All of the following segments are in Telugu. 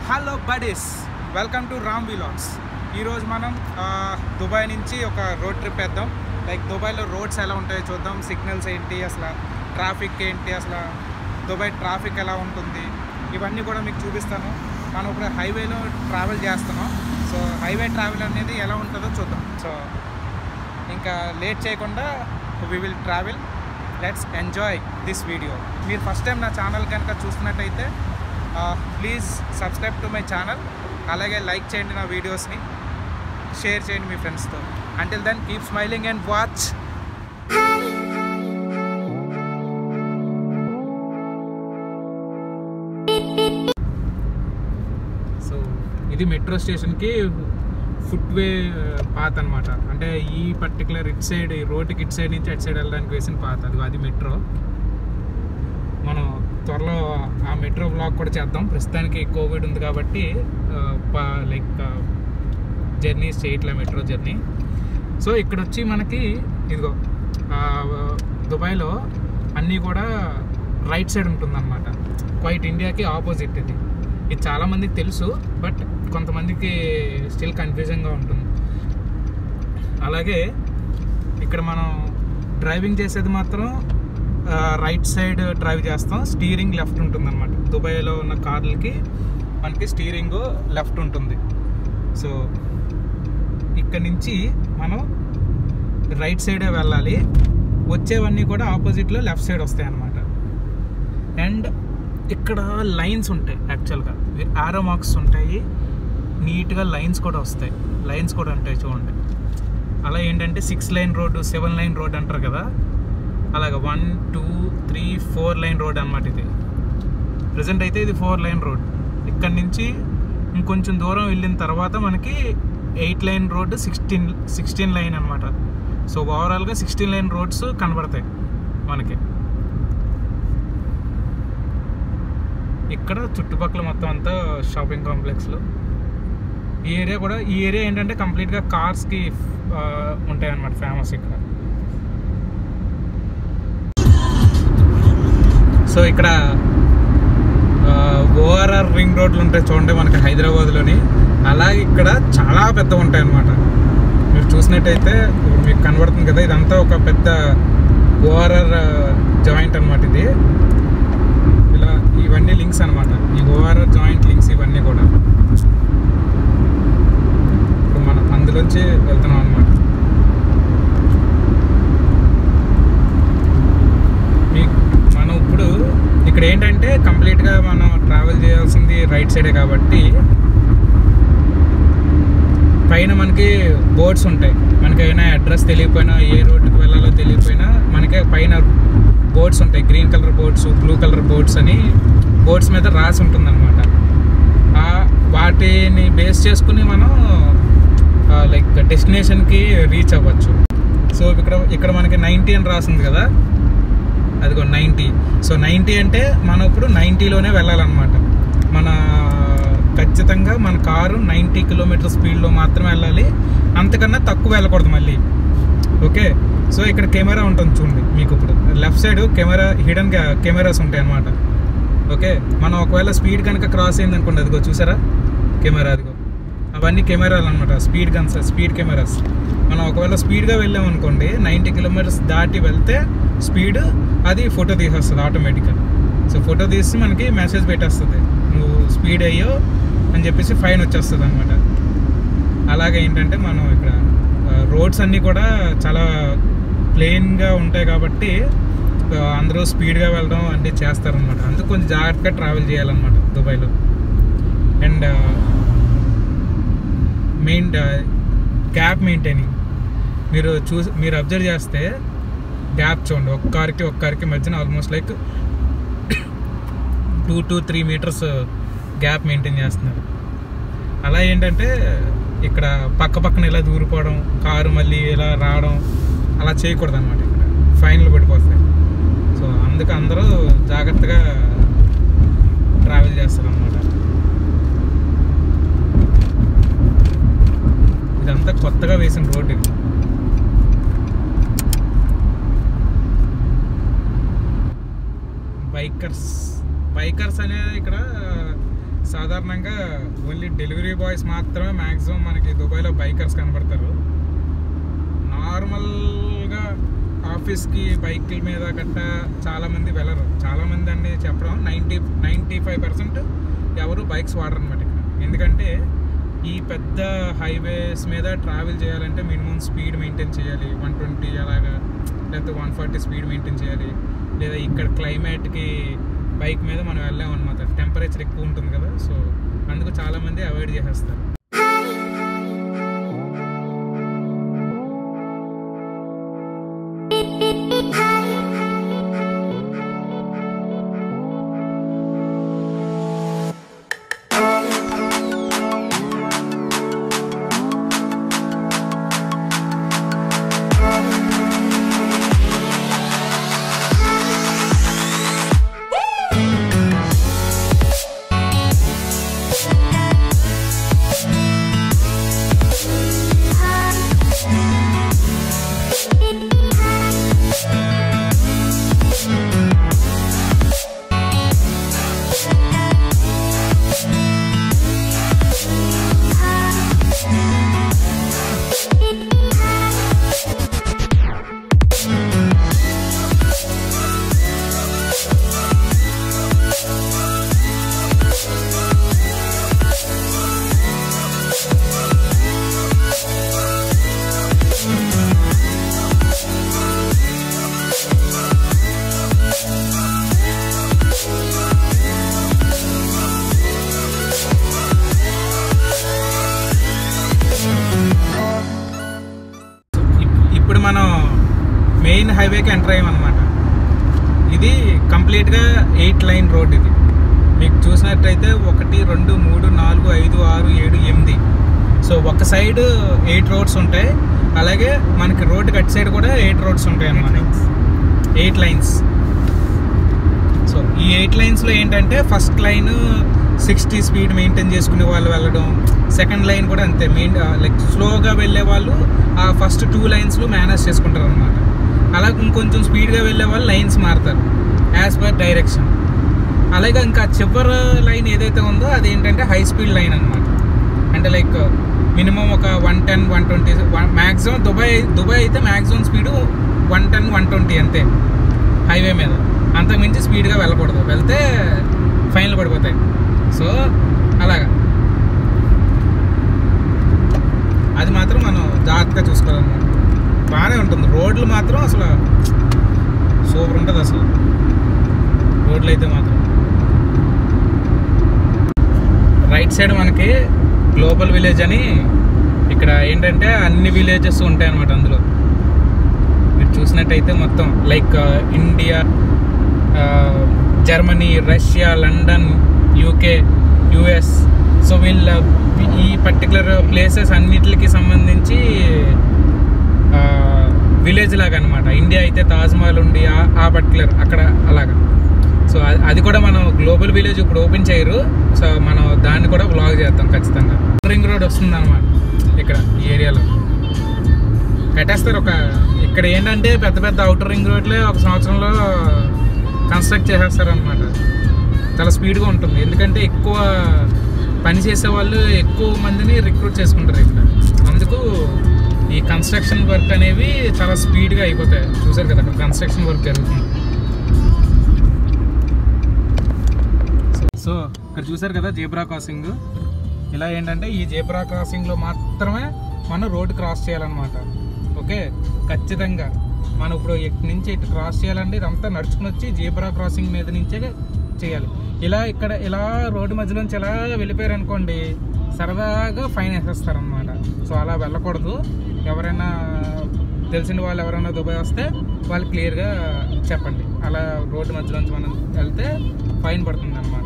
hello buddies welcome to Ram vlogs ఈరోజు మనం ఆ, దుబాయ్ నుంచి ఒక రోడ్ ట్రిప్ వేద్దాం లైక్ దుబాయ్లో రోడ్స్ ఎలా ఉంటాయో చూద్దాం సిగ్నల్స్ ఏంటి అసలు ట్రాఫిక్ ఏంటి అసలు దుబాయ్ ట్రాఫిక్ ఎలా ఉంటుంది ఇవన్నీ కూడా మీకు చూపిస్తాను మనం ఇప్పుడు హైవేలో ట్రావెల్ చేస్తున్నాం సో హైవే ట్రావెల్ అనేది ఎలా ఉంటుందో చూద్దాం సో ఇంకా లేట్ చేయకుండా we will travel let's enjoy this video మీరు ఫస్ట్ టైం నా ఛానల్ కనుక చూస్తున్నట్టయితే please subscribe to my channel అలాగే లైక్ చేయండి నా వీడియోస్ని షేర్ చేయండి మీ ఫ్రెండ్స్తో until then keep smiling and watch so ఇది మెట్రో స్టేషన్కి ఫుట్వే పాత్ అనమాట అంటే ఈ పర్టికులర్ ఇట్ సైడ్ ఈ రోడ్డుకి ఇట్ సైడ్ నుంచి అటు సైడ్ వెళ్ళడానికి వేసిన పాత్ అది అది మెట్రో మనం త్వరలో ఆ మెట్రో బ్లాక్ కూడా చేద్దాం ప్రస్తుతానికి కోవిడ్ ఉంది కాబట్టి లైక్ జర్నీస్ చేయట్లే మెట్రో జర్నీ సో ఇక్కడ వచ్చి మనకి ఇదిగో ఆ, దుబాయ్లో అన్నీ కూడా రైట్ సైడ్ ఉంటుందన్నమాట క్వైట్ ఇండియాకి ఆపోజిట్ ఇది ఇది చాలామందికి తెలుసు బట్ కొంతమందికి స్టిల్ కన్ఫ్యూజన్గా ఉంటుంది అలాగే ఇక్కడ మనం డ్రైవింగ్ చేసేది మాత్రం రైట్ సైడ్ డ్రైవ్ చేస్తాం స్టీరింగ్ లెఫ్ట్ ఉంటుంది అనమాట దుబాయ్లో ఉన్న కార్లకి మనకి స్టీరింగ్ లెఫ్ట్ ఉంటుంది సో ఇక్కడ నుంచి మనం రైట్ సైడే వెళ్ళాలి వచ్చేవన్నీ కూడా ఆపోజిట్లో లెఫ్ట్ సైడ్ వస్తాయి అన్నమాట అండ్ ఇక్కడ లైన్స్ ఉంటాయి యాక్చువల్గా ఆరో మార్క్స్ ఉంటాయి నీట్గా లైన్స్ కూడా వస్తాయి లైన్స్ కూడా ఉంటాయి చూడండి అలా ఏంటంటే six line road seven line road అంటారు కదా అలాగే one two three four line road అనమాట ఇది ప్రజెంట్ అయితే ఇది ఫోర్ లైన్ రోడ్ ఇక్కడ నుంచి ఇంకొంచెం దూరం వెళ్ళిన తర్వాత మనకి eight line road sixteen sixteen line అనమాట సో ఓవరాల్గా సిక్స్టీన్ లైన్ రోడ్స్ కనబడతాయి మనకి ఇక్కడ చుట్టుపక్కల మొత్తం అంతా షాపింగ్ కాంప్లెక్స్లో ఈ ఏరియా కూడా ఈ ఏరియా ఏంటంటే కంప్లీట్గా కార్స్కి ఉంటాయి అన్నమాట ఫేమస్ ఇక్కడ సో ఇక్కడ ఓఆర్ఆర్ రింగ్ రోడ్లు ఉంటాయి చూడండి మనకి హైదరాబాద్లోని అలాగే ఇక్కడ చాలా పెద్దగా ఉంటాయి అన్నమాట మీరు చూసినట్టయితే ఇప్పుడు మీకు కనబడుతుంది కదా ఇదంతా ఒక పెద్ద ఓఆర్ఆర్ జాయింట్ అన్నమాట ఇది ఇలా ఇవన్నీ లింక్స్ అన్నమాట ఈ ఓఆర్ఆర్ జాయింట్ లింక్స్ ఇవన్నీ కూడా ఇప్పుడు మనం అందులోంచి వెళ్తున్నాం అనమాట మనం ఇప్పుడు ఇక్కడ ఏంటంటే కంప్లీట్గా మనం ట్రావెల్ చేయాల్సింది రైట్ సైడే కాబట్టి పైన మనకి బోర్డ్స్ ఉంటాయి మనకి ఏమైనా అడ్రస్ తెలియకపోయినా ఏ రోడ్డుకి వెళ్ళాలో తెలియకపోయినా మనకి పైన బోర్డ్స్ ఉంటాయి green colour boards blue colour boards అని బోర్డ్స్ మీద రాసి ఉంటుందన్నమాట ఆ వాటిని బేస్ చేసుకుని మనం లైక్ డెస్టినేషన్కి రీచ్ అవ్వచ్చు సో ఇక్కడ ఇక్కడ మనకి నైంటీ అని రాసింది కదా అదిగో నైంటీ సో నైంటీ అంటే మనం ఇప్పుడు నైంటీలోనే వెళ్ళాలన్నమాట మన ఖచ్చితంగా మన కారు నైంటీ కిలోమీటర్ స్పీడ్లో మాత్రమే వెళ్ళాలి అంతకన్నా తక్కువ వెళ్ళకూడదు మళ్ళీ ఓకే సో ఇక్కడ కెమెరా ఉంటుంది చూడండి మీకు ఇప్పుడు left side camera hidden cameras ఉంటాయి అన్నమాట ఓకే మనం ఒకవేళ స్పీడ్ కనుక క్రాస్ అయింది అనుకోండి అదిగో చూసారా కెమెరా అదిగో అవన్నీ కెమెరాలు అనమాట స్పీడ్ గన్స్ స్పీడ్ కెమెరాస్ మనం ఒకవేళ స్పీడ్గా వెళ్ళాం అనుకోండి నైంటీ కిలోమీటర్స్ దాటి వెళ్తే స్పీడ్ అది ఫోటో తీసేస్తుంది ఆటోమేటిక్గా సో ఫోటో తీసి మనకి మెసేజ్ పెట్టేస్తుంది నువ్వు స్పీడ్ అయ్యో అని చెప్పేసి ఫైన్ వచ్చేస్తుంది అనమాట అలాగే ఏంటంటే మనం ఇక్కడ రోడ్స్ అన్నీ కూడా చాలా ప్లెయిన్గా ఉంటాయి కాబట్టి ఆ, అందరూ స్పీడ్గా వెళ్ళడం అన్నీ చేస్తారనమాట అందుకు కొంచెం జాగ్రత్తగా ట్రావెల్ చేయాలన్నమాట దుబాయ్లో అండ్ మెయిన్ గ్యాప్ మెయింటైనింగ్ మీరు చూసి మీరు అబ్జర్వ్ చేస్తే గ్యాప్ చూడండి ఒక్క కార్కి ఒక్క కార్కి మధ్యన almost like two to three metres gap maintain చేస్తున్నారు అలా ఏంటంటే ఇక్కడ పక్క పక్కన ఇలా దూరిపోవడం కారు మళ్ళీ ఇలా రావడం అలా చేయకూడదు అనమాట ఇక్కడ ఫైన్లు పడిపోతాయి సో అందుకు అందరూ జాగ్రత్తగా ట్రావెల్ చేస్తారు అనమాట ఇదంతా కొత్తగా వేసిన రోడ్ ఇది బైకర్స్ బైకర్స్ అనేది ఇక్కడ సాధారణంగా ఓన్లీ డెలివరీ బాయ్స్ మాత్రమే మ్యాక్సిమం మనకి దుబాయ్లో బైకర్స్ కనబడతారు నార్మల్గా ఆఫీస్కి బైకుల మీద గట్ట చాలామంది వెళ్ళరు చాలామంది అని చెప్పడం నైంటీ నైంటీ ఫైవ్ పర్సెంట్ ఎవరు బైక్స్ వాడరు అనమాట ఇక్కడ ఎందుకంటే ఈ పెద్ద హైవేస్ మీద ట్రావెల్ చేయాలంటే మినిమం స్పీడ్ మెయింటైన్ చేయాలి వన్ ట్వంటీ అలాగా లేకపోతే వన్ ఫార్టీ స్పీడ్ మెయింటైన్ చేయాలి లేదా ఇక్కడ క్లైమేట్కి బైక్ మీద మనం వెళ్ళాం అనమాట టెంపరేచర్ ఎక్కువ ఉంటుంది కదా సో అందుకు చాలామంది అవాయిడ్ చేసేస్తారు ఇప్- ఇప్పుడు మనం మెయిన్ హైవేకి ఎంటర్ అయ్యామన్నమాట ఇది కంప్లీట్గా ఎయిట్ లైన్ రోడ్ ఇది మీకు చూసినట్టయితే ఒకటి రెండు మూడు నాలుగు ఐదు ఆరు ఏడు ఎనిమిది సో ఒక సైడ్ ఎయిట్ రోడ్స్ ఉంటాయి అలాగే మనకి రోడ్డు కట్ సైడ్ కూడా ఎయిట్ రోడ్స్ ఉంటాయి అన్నమాట ఎయిట్ లైన్స్ సో ఈ ఎయిట్ లైన్స్లో ఏంటంటే first line sixty speed maintain చేసుకునే వాళ్ళు వెళ్ళడం సెకండ్ లైన్ కూడా అంతే మెయిన్ లైక్ స్లోగా వెళ్ళే వాళ్ళు ఆ ఫస్ట్ టూ లైన్స్లో మేనేజ్ చేసుకుంటారు అనమాట అలా ఇంకొంచెం స్పీడ్గా వెళ్ళే వాళ్ళు లైన్స్ మారుతారు యాజ్ పర్ డైరెక్షన్ అలాగే ఇంకా చివరి లైన్ ఏదైతే ఉందో అది ఏంటంటే హై స్పీడ్ లైన్ అనమాట అంటే లైక్ మినిమం ఒక one ten one twenty maximum Dubai Dubai అయితే maximum speed one ten one twenty అంతే హైవే మీద అంతకు మించి స్పీడ్గా వెళ్ళకూడదు వెళ్తే ఫైన్లు పడిపోతాయి సో అలాగా అది మాత్రం మనం జాగ్రత్తగా చూసుకోవాలన్నమాట బాగానే ఉంటుంది రోడ్లు మాత్రం అసలు సూపర్ ఉంటుంది అసలు రోడ్లు అయితే మాత్రం రైట్ సైడ్ మనకి గ్లోబల్ విలేజ్ అని ఇక్కడ ఏంటంటే అన్ని విలేజెస్ ఉంటాయి అన్నమాట అందులో మీరు చూసినట్టయితే మొత్తం like India Germany Russia London UK US so వీళ్ళ ఈ పర్టికులర్ ప్లేసెస్ అన్నిటికి సంబంధించి విలేజ్ లాగా అనమాట ఇండియా అయితే తాజ్మహల్ ఉండి ఆ- ఆ పర్టికులర్ అక్కడ అలాగా సో అది- అది కూడా మనం గ్లోబల్ విలేజ్ ఇప్పుడు ఓపెన్ చేయరు సో మనం దాన్ని కూడా బ్లాగ్ చేద్దాం ఖచ్చితంగా రింగ్ రోడ్ వస్తుంది అనమాట ఇక్కడ ఈ ఏరియాలో కట్టేస్తారు ఒక ఇక్కడ ఏంటంటే పెద్ద పెద్ద అవుటర్ రింగ్ రోడ్లే ఒక సంవత్సరంలో కన్స్ట్రక్ట్ చేసేస్తారు అనమాట చాలా స్పీడ్గా ఉంటుంది ఎందుకంటే ఎక్కువ పని చేసే వాళ్ళు ఎక్కువ మందిని రిక్రూట్ చేసుకుంటారు ఇక్కడ అందుకు ఈ కన్స్ట్రక్షన్ వర్క్ అనేవి చాలా స్పీడ్గా అయిపోతాయి చూసారు కదా అక్కడ కన్స్ట్రక్షన్ వర్క్ జరుగుతుంది సో ఇక్కడ చూసారు కదా జేబ్రా క్రాసింగ్ ఇలా ఏంటంటే ఈ జేబ్రా క్రాసింగ్లో మాత్రమే మనం రోడ్ క్రాస్ చేయాలన్నమాట ఓకే ఖచ్చితంగా మనం ఇప్పుడు ఇటు నుంచి ఇటు క్రాస్ చేయాలంటే ఇదంతా నడుచుకుని వచ్చి జీబ్రా క్రాసింగ్ మీద నుంచే చేయాలి ఇలా ఇక్కడ ఇలా రోడ్డు మధ్యలోంచి ఇలా వెళ్ళిపోయారు అనుకోండి సరదాగా ఫైన్ వేసేస్తారనమాట సో అలా వెళ్ళకూడదు ఎవరైనా తెలిసిన వాళ్ళు ఎవరైనా దుబాయ్ వస్తే వాళ్ళు క్లియర్గా చెప్పండి అలా రోడ్డు మధ్యలోంచి మనం వెళ్తే ఫైన్ పడుతుంది అనమాట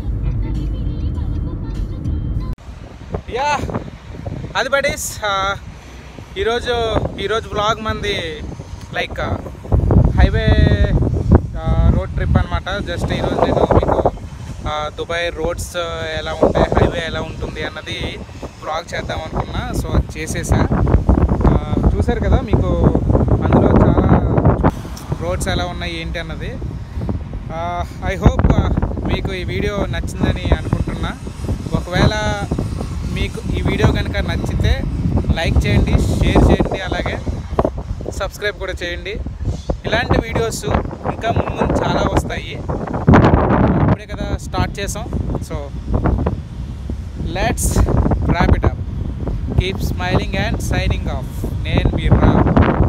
యా అది బడీస్ ఈరోజు ఈరోజు బ్లాగ్ మంది లైక్ హైవే రోడ్ ట్రిప్ అనమాట జస్ట్ ఈరోజు నేను మీకు ఆ, దుబాయ్ రోడ్స్ ఎలా ఉంటాయి హైవే ఎలా ఉంటుంది అన్నది బ్లాగ్ చేద్దాం అనుకున్నా సో అది చేసేసా ఆ, చూశారు కదా మీకు అందులో చాలా రోడ్స్ ఎలా ఉన్నాయి ఏంటి అన్నది ఐ హోప్ మీకు ఈ వీడియో నచ్చిందని అనుకుంటున్నా ఒకవేళ మీకు ఈ వీడియో కనుక నచ్చితే లైక్ చేయండి షేర్ చేయండి అలాగే సబ్స్క్రైబ్ కూడా చేయండి ఇలాంటి వీడియోస్ ఇంకా ముందు ముందు చాలా వస్తాయి ఇప్పుడే కదా స్టార్ట్ చేసాం so let's wrap it up keep smiling and signing off నేను మీరు